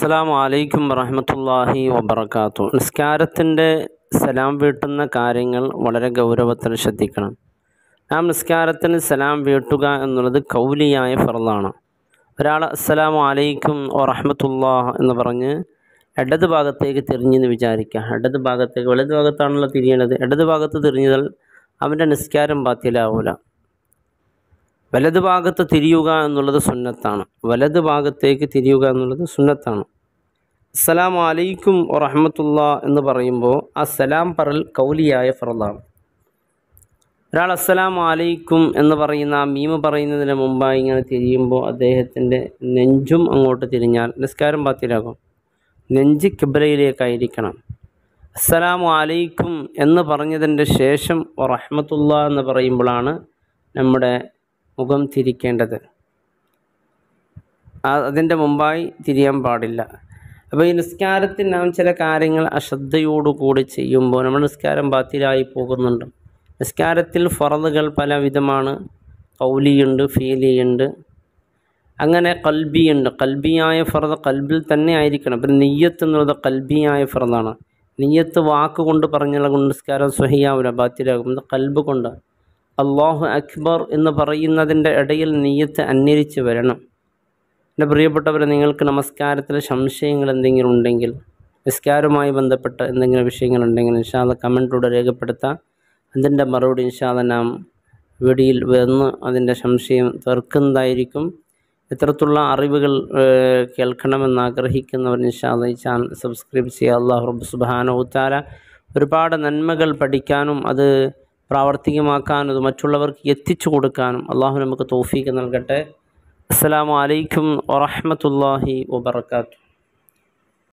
അസ്സലാമു അലൈക്കും വറഹമത്തല്ലാഹി വബർക്കാത്തു നിസ്കാരത്തിൻ്റെ സലാം വീട്ടുന്ന കാര്യങ്ങൾ വളരെ ഗൗരവത്തിൽ ശ്രദ്ധിക്കണം നാം നിസ്കാരത്തിന് സലാം വീട്ടുക എന്നുള്ളത് കൗലിയായ ഫറലാണ് ഒരാൾ അസ്സലാമു അലൈക്കും വറഹമത്തുല്ലാഹ് എന്ന് പറഞ്ഞ് ഇടത് ഭാഗത്തേക്ക് തിരിഞ്ഞെന്ന് വിചാരിക്കുക ഇടത് ഭാഗത്തേക്ക് വലത് ഭാഗത്താണല്ലോ തിരിയേണ്ടത് ഇടത് ഭാഗത്ത് തിരിഞ്ഞാൽ അവൻ്റെ നിസ്കാരം ബാത്തിലാവൂല വലത് ഭാഗത്ത് തിരിയുക എന്നുള്ളത് സുന്നത്താണ് വലത് ഭാഗത്തേക്ക് തിരിയുക എന്നുള്ളത് സുന്നത്താണ് അസ്സലാമു അലൈക്കും വറഹമത്തുള്ള എന്ന് പറയുമ്പോൾ ആ സലാം പറൽ കൗലിയായ ഫറലാണ് ഒരാൾ അസ്സലാമു അലൈക്കും എന്ന് പറയുന്ന ആ മീമ് പറയുന്നതിന് മുമ്പായി ഇങ്ങനെ തിരിയുമ്പോൾ അദ്ദേഹത്തിൻ്റെ നെഞ്ചും അങ്ങോട്ട് തിരിഞ്ഞാൽ നിസ്കാരം ബാത്തിലാകും നെഞ്ച് കിബ്രയിലേക്കായിരിക്കണം അസ്സലാമു അലൈക്കും എന്ന് പറഞ്ഞതിൻ്റെ ശേഷം റഹ്മത്തുള്ള എന്ന് പറയുമ്പോഴാണ് നമ്മുടെ മുഖം തിരിക്കേണ്ടത് ആ- അതിൻ്റെ മുമ്പായി തിരിയാൻ പാടില്ല അപ്പോൾ ഈ നിസ്കാരത്തിൽ നാം ചില കാര്യങ്ങൾ അശ്രദ്ധയോടുകൂടി ചെയ്യുമ്പോൾ നമ്മുടെ നിസ്കാരം ബാത്തിലായി പോകുന്നുണ്ട് നിസ്കാരത്തിൽ ഫറദുകൾ പല വിധമാണ് കൗലിയുണ്ട് ഫീലിയുണ്ട് അങ്ങനെ കൽബിയുണ്ട് കൽബിയായ ഫറദ് കൽബിൽ തന്നെ ആയിരിക്കണം അപ്പം നെയ്യത്ത് എന്നുള്ളത് കൽബിയായ ഫറദാണ് നെയ്യത്ത് വാക്കുകൊണ്ട് പറഞ്ഞുള്ള കൊണ്ട് നിസ്കാരം സ്വഹിയാവില്ല ബാത്തിലാകും ഇത് കൽബ് കൊണ്ട് അള്ളാഹു അക്ബർ എന്ന് പറയുന്നതിൻ്റെ ഇടയിൽ നെയ്യത്ത് അന്വരിച്ച് വരണം എൻ്റെ പ്രിയപ്പെട്ടവരെ നിങ്ങൾക്ക് നമസ്കാരത്തിൽ സംശയങ്ങൾ എന്തെങ്കിലും ഉണ്ടെങ്കിൽ നിസ്കാരവുമായി ബന്ധപ്പെട്ട എന്തെങ്കിലും വിഷയങ്ങളുണ്ടെങ്കിൽ ഇൻഷാല്ല കമൻറ്റിലൂടെ രേഖപ്പെടുത്താം അതിൻ്റെ മറുപടി ഇൻഷാല്ല നാം വീഡിയോയിൽ വന്ന് അതിൻ്റെ സംശയം തീർക്കുന്നതായിരിക്കും ഇത്തരത്തിലുള്ള അറിവുകൾ ഏഹ്, കേൾക്കണമെന്ന് ആഗ്രഹിക്കുന്നവർ ഇൻഷാല്ല ഈ ചാനൽ സബ്സ്ക്രൈബ് ചെയ്യുക അള്ളാഹു റബ്ബ് സുബാന ഉത്താര ഒരുപാട് നന്മകൾ പഠിക്കാനും അത് പ്രാവർത്തികമാക്കാനും അത് മറ്റുള്ളവർക്ക് എത്തിച്ചു കൊടുക്കാനും അള്ളാഹു നമുക്ക് തോഫീക്ക് നൽകട്ടെ അസ്സലാമു അലൈക്കും വറഹ്മത്തുള്ളാഹി വബർക്കാത്തു